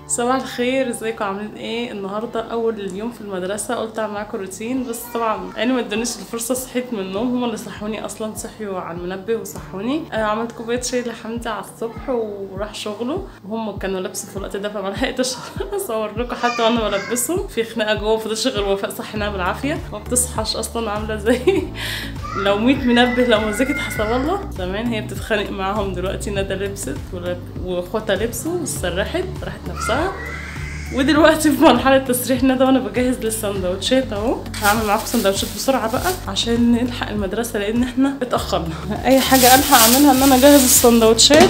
صباح الخير ازيكم عاملين ايه النهارده اول يوم في المدرسه قلت اعمل معاكم روتين بس طبعا عيني ما ادانيش الفرصه صحيت من النوم هما اللي صحوني اصلا صحيوا على المنبه وصحوني آه عملت كوبايه شاي لحمدي على الصبح وراح شغله وهم كانوا لابسه في الوقت ده فما لحقتش اصور لكم حتى وانا بلبسهم في خناقه جوه فضلش غير وفاء صحيناها بالعافيه ما بتصحاش اصلا عامله زي لو 100 منبه لو مزيكة حسب الله زمان هي بتتخانق معاهم دلوقتي ندى لبست ولب- واخواتها لبسوا وسرحت راحت نفسها ودلوقتي في مرحلة تسريح ندى وانا بجهز للسندوتشات اهو هعمل معاكم سندوتشات بسرعة بقى عشان نلحق المدرسة لان احنا اتأخرنا اي حاجة الحق اعملها ان انا اجهز السندوتشات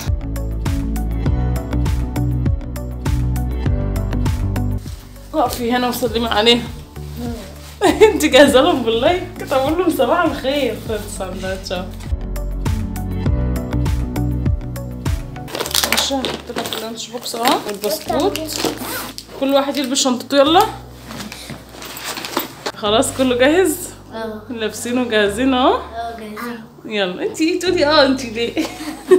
اقفي هنا وسلمي عليها انت جاهزه لهم بالله كنت اقول لهم صباح الخير خد سندوتش اهو ماشي هحط لك اللانش بوكس اهو والبسكوت كل واحد يلبس شنطته يلا خلاص كله جاهز اه لابسين وجاهزين اهو اه جاهزين يلا انت ايه تقولي اه انت ليه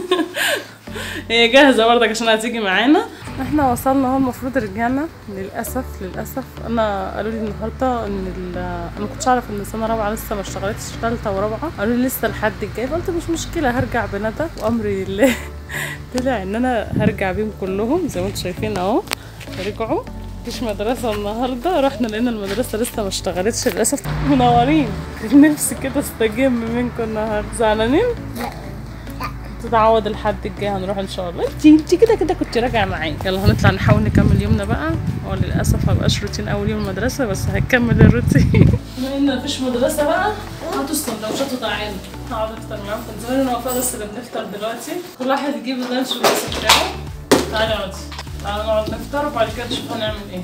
هي جاهزه برضك عشان هتيجي معانا احنا وصلنا اهو المفروض رجعنا للاسف للاسف انا قالوا لي النهارده ان ال- انا ما كنتش اعرف ان سنه رابعه لسه ما اشتغلتش ثالثه ورابعه قالوا لي لسه الحد الجاي فقلت مش مشكله هرجع بندى وامري لله طلع ان انا هرجع بيهم كلهم زي ما انتم شايفين اهو رجعوا مفيش مدرسة النهاردة رحنا لقينا المدرسة لسه ما اشتغلتش للأسف منورين كان نفسي كده استجم منكم النهاردة زعلانين؟ لا تتعوض الحد الجاي هنروح ان شاء الله انتي انتي كده كده كنت راجعه معايا يلا هنطلع نحاول نكمل يومنا بقى هو للاسف مبقاش روتين اول يوم المدرسه بس هنكمل الروتين بما ان مفيش مدرسه بقى هاتوا السندوتشات وتعالوا هقعد افطر معاكم من زمان انا وفاء بس اللي بنفطر دلوقتي كل واحد يجيب اللانش بوكس بتاعه تعالي اقعدي تعالى نقعد نفطر وبعد كده نشوف هنعمل ايه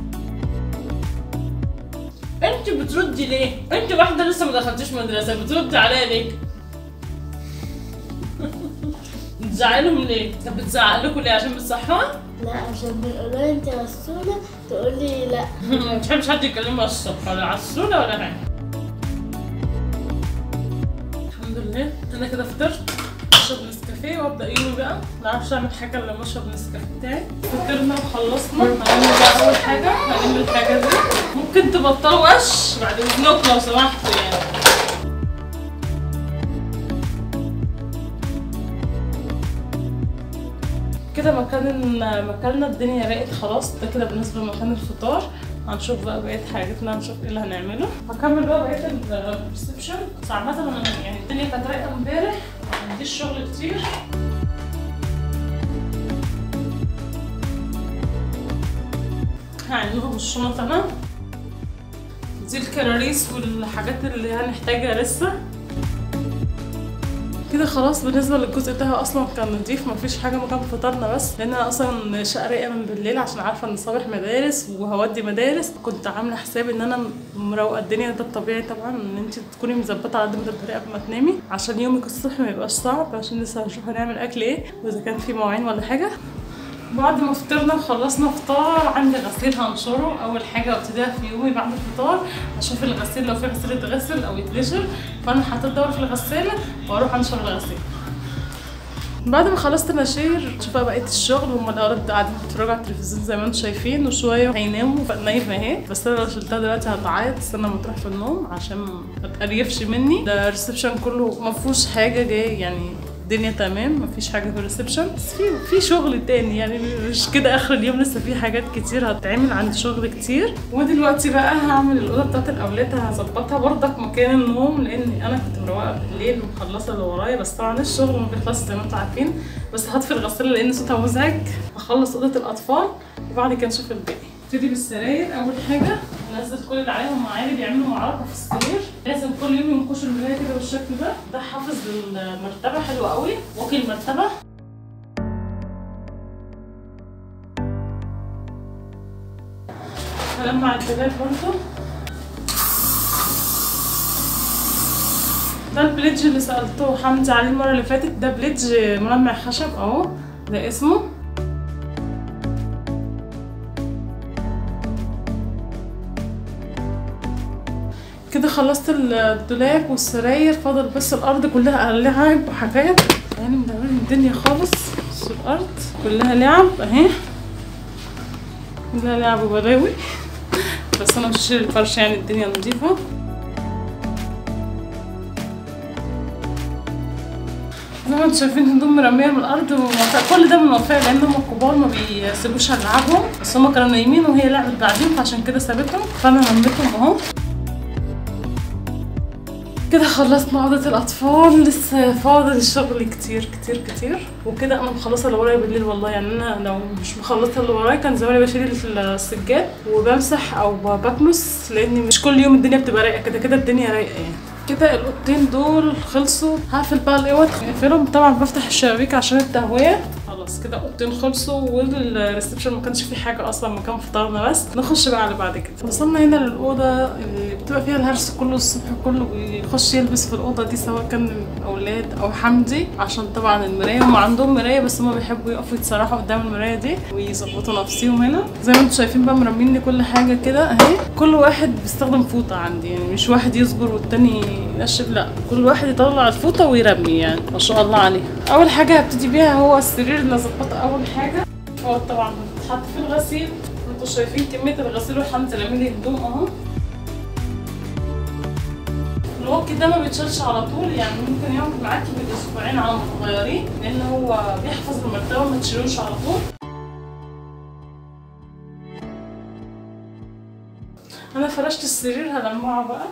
انت بتردي ليه؟ انت واحده لسه ما دخلتيش مدرسه بتردي عليا ليه؟ بتزعلهم ليه؟ طب بتزعق لكم ليه عشان بتصحوها؟ لا عشان بنقول لها انت غسولة تقول لي لا ما بتحبش حد يكلمها الصبح ولا على السولة ولا حاجة الحمد لله انا كده فطرت اشرب نسكافيه وابدا يومي بقى ما اعرفش اعمل حاجه الا لما اشرب النسكافيه بتاعي فطرنا وخلصنا هنعمل بقى اول حاجه هنعمل الحاجه دي ممكن تبطلوا وش بعد اذنكم لو سمحتوا يعني كده مكان مكاننا الدنيا راقت خلاص ده كده بالنسبه لمكان الفطار هنشوف بقى بقيه حاجتنا هنشوف ايه اللي هنعمله هكمل بقى بقيه الريسبشن بس عامه انا يعني الدنيا كانت رايقه امبارح ما عنديش شغل كتير هعملهم الشنط انا دي الكراريس والحاجات اللي هنحتاجها لسه كده خلاص بالنسبه للجزء ده اصلا كان نضيف مفيش حاجه مكان فطارنا بس لان انا اصلا شقرقه من بالليل عشان عارفه ان صباح مدارس وهودي مدارس كنت عامله حساب ان انا مروقه الدنيا ده الطبيعي طبعا ان انت تكوني مظبطه على قد ما تقدري قبل ما تنامي عشان يومك الصبح ما يبقاش صعب عشان لسه هنشوف هنعمل اكل ايه واذا كان في مواعين ولا حاجه بعد ما فطرنا وخلصنا فطار عندي غسيل هنشره اول حاجه ابتديها في يومي بعد الفطار اشوف الغسيل لو في غسيل يتغسل او يتنشر فانا حطيت دور في الغساله واروح انشر الغسيل بعد ما خلصت نشير شوف بقى بقيه الشغل هم الاولاد قاعدين بيتفرجوا على التلفزيون زي ما انتم شايفين وشويه هيناموا فنايمه اهي بس انا لو شلتها دلوقتي هتعيط استنى ما تروح في النوم عشان ما تقريفش مني ده الريسبشن كله ما فيهوش حاجه جاي يعني الدنيا تمام مفيش حاجه في الريسبشن بس في في شغل تاني يعني مش كده اخر اليوم لسه في حاجات كتير هتتعمل عندي شغل كتير ودلوقتي بقى هعمل الاوضه بتاعت الاولاد هظبطها برضك مكان النوم لان انا كنت مروقه بالليل ومخلصه اللي ورايا بس طبعا الشغل ما بيخلصش زي ما انتم عارفين بس هطفي الغساله لان صوتها مزعج هخلص اوضه الاطفال وبعد كده نشوف الباقي ابتدي بالسراير اول حاجه ننزل كل اللي عليهم معايا بيعملوا معركه في السرير لازم كل يوم ينكشوا المرايه كده بالشكل ده ده حافظ للمرتبه حلو قوي واكل المرتبه هلمع الدولاب برضه ده البليدج اللي سألته حمدي عليه المرة اللي فاتت ده بليدج ملمع خشب اهو ده اسمه كده خلصت الدولاب والسراير فاضل بس الارض كلها لعب وحاجات يعني مدورين الدنيا خالص بس الارض كلها لعب اهي لا لعب وبلاوي بس انا مش هشيل الفرش يعني الدنيا نظيفة زي ما انتم شايفين هدوم مرمية من الأرض ووفاء كل ده من وفاء لأن هم الكبار ما بيسيبوش ألعابهم بس هم كانوا نايمين وهي لعبت بعدين فعشان كده سابتهم فأنا لميتهم أهو كده خلصنا عودة الأطفال لسه فاضل الشغل كتير كتير كتير وكده أنا مخلصة اللي ورايا بالليل والله يعني أنا لو مش مخلصة اللي ورايا كان زماني بشيل السجاد وبمسح أو بكنس لأن مش كل يوم الدنيا بتبقى رايقة كده كده الدنيا رايقة يعني كده الأوضتين دول خلصوا هقفل بقى الأوض اقفلهم طبعا بفتح الشبابيك عشان التهوية خلاص كده اوضتين خلصوا والريسبشن ما كانش فيه حاجه اصلا مكان فطارنا بس نخش بقى على بعد كده وصلنا هنا للاوضه اللي بتبقى فيها الهرس كله الصبح كله بيخش يلبس في الاوضه دي سواء كان الاولاد او حمدي عشان طبعا المرايه هم عندهم مرايه بس هم بيحبوا يقفوا يتسرحوا قدام المرايه دي ويظبطوا نفسهم هنا زي ما انتم شايفين بقى مرمين لي كل حاجه كده اهي كل واحد بيستخدم فوطه عندي يعني مش واحد يصبر والتاني ينشف لا كل واحد يطلع الفوطه ويرمي يعني ما شاء الله عليه اول حاجه هبتدي بيها هو السرير اللي ظبطه اول حاجه هو طبعا بتتحط في الغسيل انتوا شايفين كميه الغسيل والحمد لله لي هدوم اهو الوك ده ما بيتشالش على طول يعني ممكن يقعد معاكي بالاسبوعين على ما تغيريه لان هو بيحفظ المرتبه ما تشيلوش على طول انا فرشت السرير هلمعه بقى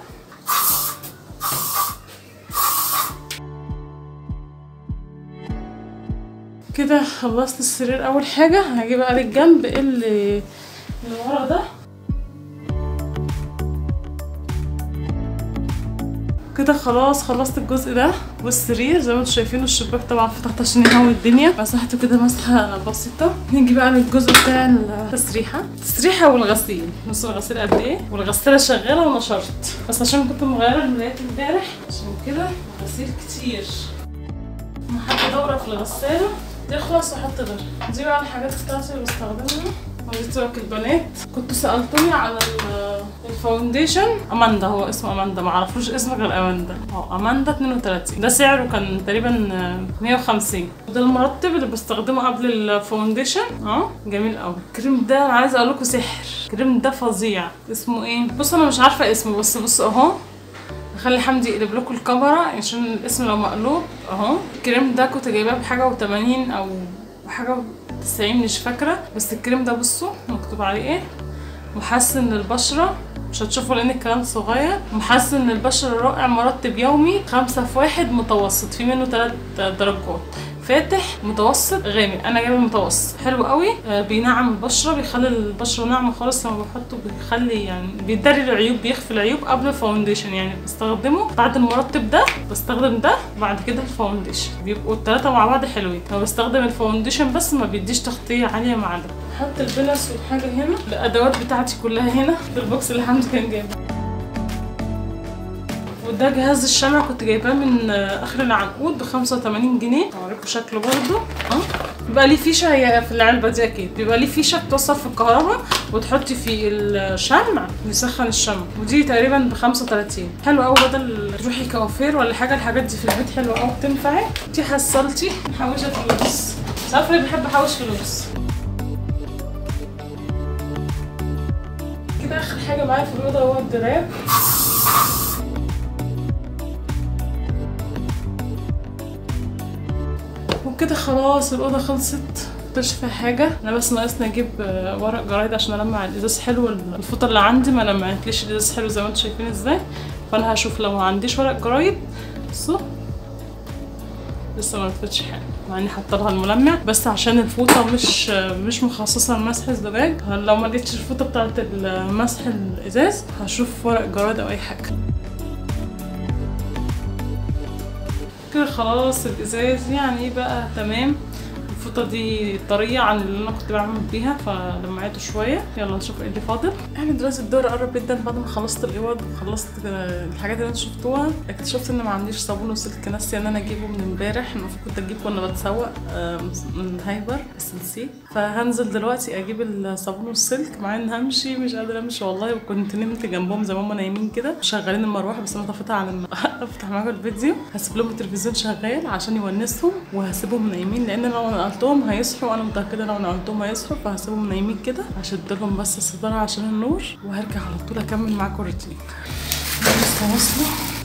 كده خلصت السرير اول حاجه هجيب بقى للجنب اللي اللي ورا ده كده خلاص خلصت الجزء ده والسرير زي ما انتم شايفين الشباك طبعا فتحت عشان يهوي الدنيا مسحته كده مسحه بسيطه نيجي بقى للجزء بتاع التسريحه التسريحه والغسيل نص الغسيل قد ايه والغساله شغاله ونشرت بس عشان كنت مغيره الملايات امبارح عشان كده غسيل كتير حاطه دوره في الغساله تخلص واحط غيرها دي بقى الحاجات بتاعتي اللي بستخدمها ودي ترك البنات كنت سالتوني على الفاونديشن اماندا هو اسمه اماندا معرفوش اسمه غير اماندا اه اماندا 32 ده سعره كان تقريبا 150 وده المرطب اللي بستخدمه قبل الفاونديشن اه جميل قوي الكريم ده انا عايزه اقول لكم سحر الكريم ده فظيع اسمه ايه بص انا مش عارفه اسمه بس بص اهو خلي حمدي يقلب لكم الكاميرا عشان الاسم لو مقلوب اهو الكريم ده كنت جايباه بحاجه و80 او حاجه 90 مش فاكره بس الكريم ده بصوا مكتوب عليه ايه محسن للبشره مش هتشوفوا لان الكلام صغير محسن للبشره رائع مرطب يومي خمسة في واحد متوسط في منه ثلاث درجات فاتح متوسط غامق انا جايبه المتوسط حلو قوي آه بينعم البشره بيخلي البشره ناعمه خالص لما بحطه بيخلي يعني بيداري العيوب بيخفي العيوب قبل الفاونديشن يعني بستخدمه بعد المرطب ده بستخدم ده بعد كده الفاونديشن بيبقوا الثلاثه مع بعض حلوين انا بستخدم الفاونديشن بس ما بيديش تغطيه عاليه مع ده احط البنس والحاجه هنا الادوات بتاعتي كلها هنا في البوكس اللي حمدي كان جايبه وده جهاز الشمع كنت جايباه من اخر العنقود ب 85 جنيه اوريكم شكله برده اه بيبقى ليه فيشه هي في العلبه دي اكيد بيبقى ليه فيشه بتوصل في الكهرباء وتحطي في الشمع يسخن الشمع ودي تقريبا ب 35 حلو قوي بدل تروحي كوافير ولا حاجه الحاجات دي في البيت حلوه قوي بتنفعي دي حصلتي محوشه فلوس مش عارفه ليه بحب احوش فلوس كده اخر حاجه معايا في الاوضه هو الدراب وكده خلاص الأوضة خلصت مفيش فيها حاجة أنا بس ناقصني أجيب ورق جرايد عشان ألمع الإزاز حلو الفوطة اللي عندي ما لمعتليش الإزاز حلو زي ما انتم شايفين ازاي فأنا هشوف لو ما عنديش ورق جرايد بصوا لسه ما لفتش حاجة مع اني حاطه لها الملمع بس عشان الفوطه مش مش مخصصه لمسح الزجاج لو ما لقيتش الفوطه بتاعت مسح الازاز هشوف ورق جرايد او اي حاجه كده خلاص الازاز يعني بقى تمام الفوطه دي طريه عن اللي انا كنت بعمل بيها فلمعته شويه يلا نشوف ايه اللي فاضل يعني دلوقتي الدور قرب جدا بعد ما خلصت الاوض وخلصت الحاجات اللي انتوا شفتوها اكتشفت ان ما عنديش صابون وسلك ناسيه ان انا اجيبه من امبارح المفروض كنت اجيبه وانا بتسوق من هايبر بس نسيت فهنزل دلوقتي اجيب الصابون والسلك مع ان همشي مش قادره امشي والله وكنت نمت جنبهم زي ما هم نايمين كده شغالين المروحه بس انا طفيتها على ما افتح معاكم الفيديو هسيب لهم التلفزيون شغال عشان يونسهم وهسيبهم نايمين لان انا نقلتهم هيصحوا انا متاكده لو نقلتهم هيصحوا فهسيبهم نايمين كده هشد لهم بس الستاره عشان النور وهرجع على طول اكمل معاكم الروتين لسه واصله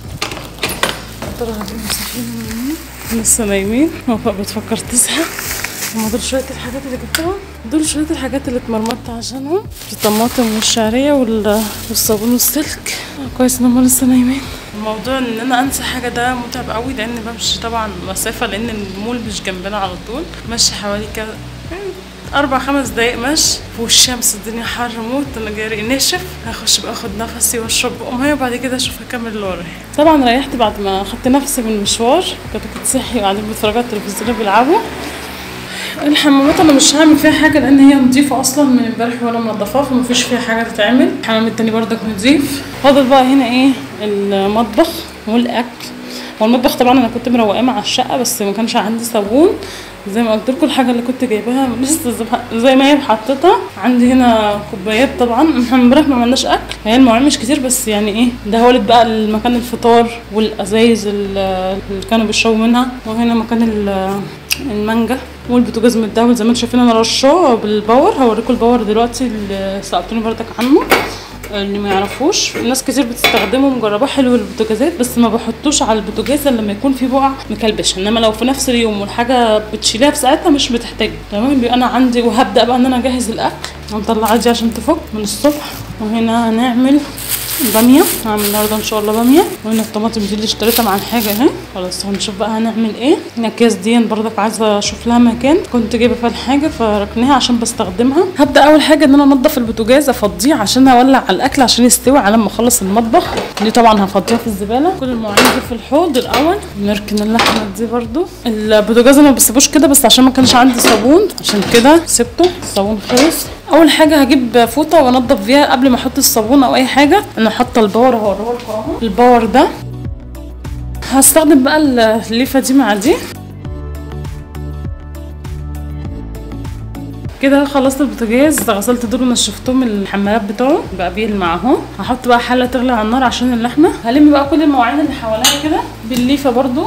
ترى هتقوموا صاحيين منين لسه نايمين وفاء بتفكر تصحى هما دول شوية الحاجات اللي جبتهم دول شوية الحاجات اللي اتمرمطت عشانهم الطماطم والشعرية وال- والصابون والسلك كويس ان هما لسه نايمين الموضوع ان انا انسى حاجة ده متعب قوي لان بمشي طبعا مسافة لان المول مش جنبنا على طول ماشي حوالي كده اربع خمس دقايق مشي في الشمس الدنيا حر موت انا جاري ناشف هخش بقى اخد نفسي واشرب بقى ميه وبعد كده اشوف هكمل اللي ورايا طبعا ريحت بعد ما خدت نفسي من المشوار كنت كنت صحي وقاعدين بيتفرجوا على التلفزيون بيلعبوا الحمامات انا مش هعمل فيها حاجه لان هي نظيفه اصلا من امبارح وانا منضفاها فمفيش فيها حاجه تتعمل الحمام التاني برضك نظيف فاضل بقى هنا ايه المطبخ والاكل هو المطبخ طبعا انا كنت مروقاه مع الشقه بس ما كانش عندي صابون زي ما قلت لكم الحاجه اللي كنت جايباها لسه زي- زي ما هي محطتها عندي هنا كوبايات طبعا احنا امبارح ما عملناش اكل هي المواعين مش كتير بس يعني ايه ده هولت بقى المكان الفطار والازايز اللي كانوا بيشربوا منها وهنا مكان ال- المانجا والبوتاجاز متداول زي ما انتم شايفين انا رشاه بالباور هوريكم الباور دلوقتي اللي سالتوني بردك عنه اللي ما يعرفوش ناس كتير بتستخدمه مجرباه حلو البوتاجازات بس ما بحطوش على البوتاجاز الا لما يكون في بقع مكلبشه انما لو في نفس اليوم والحاجه بتشيلها في ساعتها مش بتحتاج تمام يبقى انا عندي وهبدا بقى ان انا اجهز الاكل هنطلعها دي عشان تفك من الصبح وهنا هنعمل باميه هعمل النهارده ان شاء الله باميه وهنا الطماطم دي اللي اشتريتها مع الحاجه اهي خلاص هنشوف بقى هنعمل ايه هنا الاكياس دي برضك عايزه اشوف لها مكان كنت جايبه فيها الحاجه فركناها عشان بستخدمها هبدا اول حاجه ان انا انضف البوتاجاز افضيه عشان اولع على الاكل عشان يستوي على ما اخلص المطبخ دي طبعا هفضيها في الزباله كل المواعين دي في الحوض الاول نركن اللحمه دي برضو البوتاجاز انا ما بسيبوش كده بس عشان ما كانش عندي صابون عشان كده سبته الصابون خلص اول حاجه هجيب فوطه وانضف فيها قبل ما احط الصابون او اي حاجه انا حاطه الباور هوريه لكم اهو الباور ده هستخدم بقى الليفه دي مع دي كده خلصت البوتاجاز غسلت دول ونشفتهم الحمالات بتوعه بقى بيلمع اهو هحط بقى حله تغلي على النار عشان اللحمه هلم بقى كل المواعين اللي حواليا كده بالليفه برضو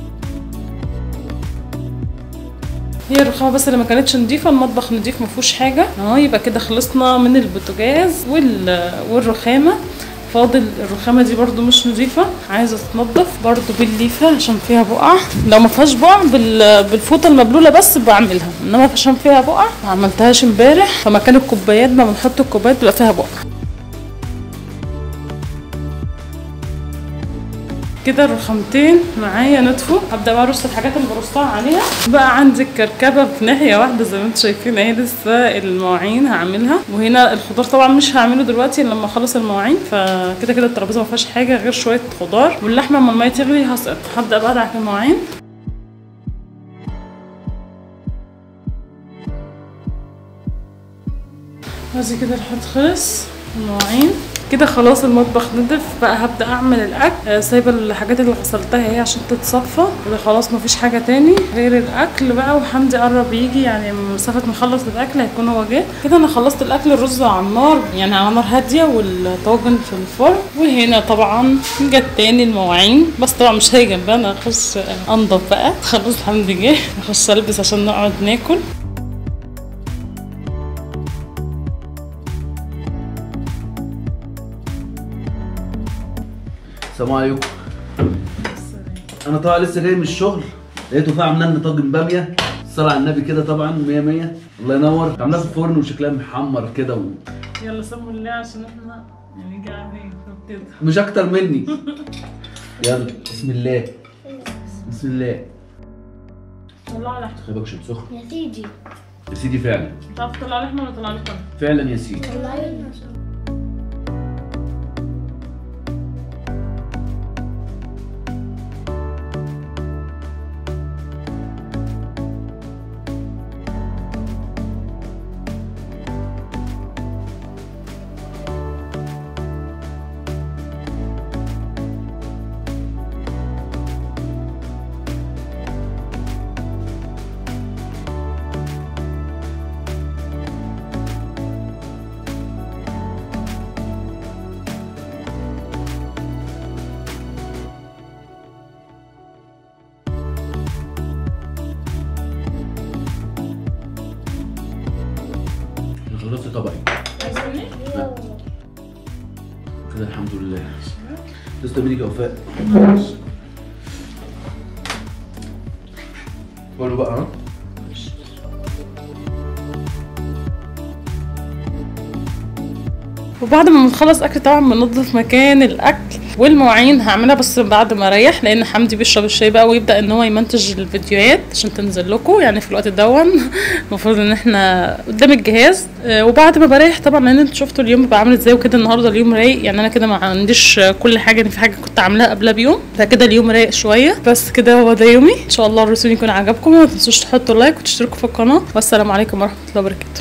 هي الرخامه بس اللي ما كانتش نضيفه المطبخ نضيف ما فيهوش حاجه اهو يبقى كده خلصنا من البوتاجاز وال... والرخامه فاضل الرخامه دي برضو مش نظيفه عايزه تتنضف برضو بالليفه عشان فيها بقع لو ما فيهاش بقع بال... بالفوطه المبلوله بس بعملها انما عشان فيها بقع ما عملتهاش امبارح فمكان الكوبايات ما بنحط الكوبايات بيبقى فيها بقع كده الرخامتين معايا نطفوا هبدا بقى ارص الحاجات اللي برصها عليها بقى عندي الكركبه في ناحيه واحده زي ما انتم شايفين اهي لسه المواعين هعملها وهنا الخضار طبعا مش هعمله دلوقتي إلا لما اخلص المواعين فكده كده الترابيزه ما فيهاش حاجه غير شويه خضار واللحمه لما الميه تغلي هسقط هبدا بقى ادعك المواعين ادي كده الحوض خلص المواعين كده خلاص المطبخ نضف بقى هبدا اعمل الاكل آه، سايبه الحاجات اللي غسلتها اهي عشان تتصفى كده خلاص مفيش حاجه تاني غير الاكل بقى وحمدي قرب يجي يعني مسافه ما اخلص الاكل هيكون هو جه كده انا خلصت الاكل الرز على النار يعني على نار هاديه والطاجن في الفرن وهنا طبعا جت تاني المواعين بس طبعا مش هي جنبها انا اخش آه، انضف بقى خلاص حمدي جه اخش البس عشان نقعد ناكل السلام عليكم انا طبعا لسه جاي من الشغل لقيته فيها عامله لنا طاجن باميه الصلاه على النبي كده طبعا 100 100 الله ينور عاملاها في الفرن وشكلها محمر كده و... يلا سموا الله عشان احنا يعني جعانين فبتدعم مش اكتر مني يلا بسم الله بسم الله طلعوا لحمه خلي بالك عشان سخن يا سيدي يا سيدي فعلا تعرف تطلع لحمه ولا تطلع لحمه فعلا يا سيدي والله طبقي كده الحمد لله تسلم ايدك يا وفاء قولوا بقى ها وبعد ما بنخلص اكل طبعا بننضف مكان الاكل والمواعين هعملها بس بعد ما اريح لان حمدي بيشرب الشاي بقى ويبدا ان هو يمنتج الفيديوهات عشان تنزل لكم يعني في الوقت دون المفروض ان احنا قدام الجهاز آه، وبعد ما بريح طبعا لان انتوا شفتوا اليوم بقى عامل ازاي وكده النهارده اليوم رايق يعني انا كده ما عنديش كل حاجه يعني في حاجه كنت عاملاها قبلها بيوم فكده اليوم رايق شويه بس كده هو ده يومي ان شاء الله الرسوم يكون عجبكم وما تنسوش تحطوا لايك وتشتركوا في القناه والسلام عليكم ورحمه الله وبركاته